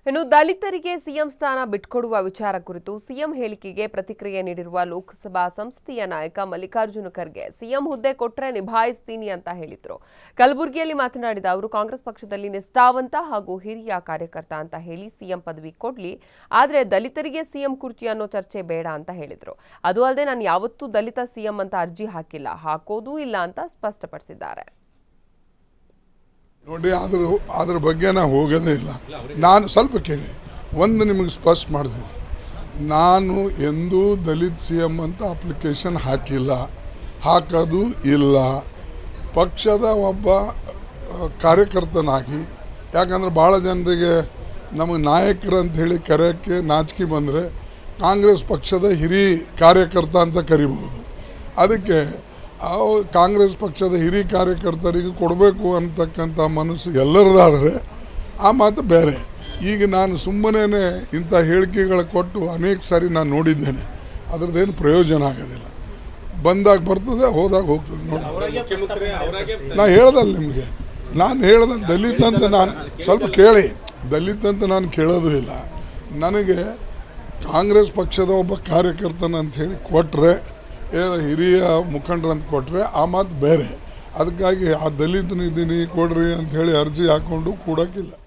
ಇನ್ನು ದಲಿತರಿಗೆ ಸಿಎಂ ಸ್ಥಾನ ಬಿಟ್ಕೊಡುವ ವಿಚಾರ ಕುರಿತು ಸಿಎಂ ಹೇಳಿಕೆಗೆ ಪ್ರತಿಕ್ರಿಯೆ ನೀಡಿರುವ ಲೋಕಸಭಾ ಸಂಸದೀಯ ನಾಯಕ ಮಲ್ಲಿಕಾರ್ಜುನ ಖರ್ಗೆ ಸಿಎಂ ಹುದ್ದೆ ಕೊಟ್ರೆ ನಿಭಾಯಿಸ್ತೀನಿ ಅಂತ ಹೇಳಿದ್ರು ಕಲಬುರಗಿಯಲ್ಲಿ ಮಾತನಾಡಿದ ಅವರು ಕಾಂಗ್ರೆಸ್ ಪಕ್ಷದಲ್ಲಿ ನಿಷ್ಠಾವಂತ ಹಾಗೂ ಹಿರಿಯ ಕಾರ್ಯಕರ್ತ ಅಂತ ಹೇಳಿ ಸಿಎಂ ಪದವಿ ಕೊಡ್ಲಿ ಆದ್ರೆ ದಲಿತರಿಗೆ ಸಿಎಂ ಕುರ್ಚಿ ಅನ್ನೋ ಚರ್ಚೆ ಬೇಡ ಅಂತ ಹೇಳಿದ್ರು ಅದು ಅಲ್ಲದೆ ನಾನು ಯಾವತ್ತೂ ದಲಿತ ಸಿಎಂ ಅಂತ ಅರ್ಜಿ ಹಾಕಿಲ್ಲ ಹಾಕೋದೂ ಇಲ್ಲ ಅಂತ ಸ್ಪಷ್ಟಪಡಿಸಿದ್ದಾರೆ ನೋಡಿ ಅದ್ರ ಅದ್ರ ಬಗ್ಗೆ ನಾ ಹೋಗೋದೇ ಇಲ್ಲ ನಾನು ಸ್ವಲ್ಪ ಕೇಳಿ ಒಂದು ನಿಮಗೆ ಸ್ಪಷ್ಟ ಮಾಡಿದೆ ನಾನು ಎಂದೂ ದಲಿತ್ ಸಿ ಎಮ್ ಅಂತ ಅಪ್ಲಿಕೇಶನ್ ಹಾಕಿಲ್ಲ ಹಾಕೋದು ಇಲ್ಲ ಪಕ್ಷದ ಒಬ್ಬ ಆ, ಕಾರ್ಯಕರ್ತನಾಗಿ ಯಾಕಂದ್ರೆ ಭಾಳ ಜನರಿಗೆ ನಮಗೆ ನಾಯಕರು ಅಂತ ಹೇಳಿ ಕರೆಯೋಕ್ಕೆ ನಾಚಿಕೆ ಬಂದರೆ ಕಾಂಗ್ರೆಸ್ ಪಕ್ಷದ ಹಿರಿ ಕಾರ್ಯಕರ್ತ ಅಂತ ಕರಿಬಹುದು ಅದಕ್ಕೆ ಆ ಕಾಂಗ್ರೆಸ್ ಪಕ್ಷದ ಹಿರಿಯ ಕಾರ್ಯಕರ್ತರಿಗೆ ಕೊಡಬೇಕು ಅಂತಕ್ಕಂಥ ಮನಸ್ಸು ಎಲ್ಲರದಾದರೆ ಆ ಮಾತು ಬೇರೆ ಈಗ ನಾನು ಸುಮ್ಮನೆ ಇಂಥ ಹೇಳಿಕೆಗಳು ಕೊಟ್ಟು ಅನೇಕ ಸಾರಿ ನಾನು ನೋಡಿದ್ದೇನೆ ಅದ್ರದ್ದೇನು ಪ್ರಯೋಜನ ಆಗೋದಿಲ್ಲ ಬಂದಾಗ ಬರ್ತದೆ ಹೋದಾಗ ಹೋಗ್ತದೆ ನೋಡಿ ನಾ ಹೇಳ್ದಲ್ಲ ನಿಮಗೆ ನಾನು ಹೇಳ್ದೆ ದಲಿತ ಅಂತ ನಾನು ಸ್ವಲ್ಪ ಕೇಳಿ ದಲಿತ ಅಂತ ನಾನು ಕೇಳೋದು ಇಲ್ಲ ನನಗೆ ಕಾಂಗ್ರೆಸ್ ಪಕ್ಷದ ಒಬ್ಬ ಕಾರ್ಯಕರ್ತನ ಅಂತ ಹೇಳಿ ಕೊಟ್ಟರೆ ಏನು ಹಿರಿಯ ಮುಖಂಡರು ಅಂತ ಕೊಟ್ಟರೆ ಆ ಮಾತು ಬೇರೆ ಅದಕ್ಕಾಗಿ ಆ ದಲಿತನಿದ್ದೀನಿ ಕೊಡ್ರಿ ಅಂತ ಹೇಳಿ ಅರ್ಜಿ ಹಾಕ್ಕೊಂಡು ಕೊಡೋಕ್ಕಿಲ್ಲ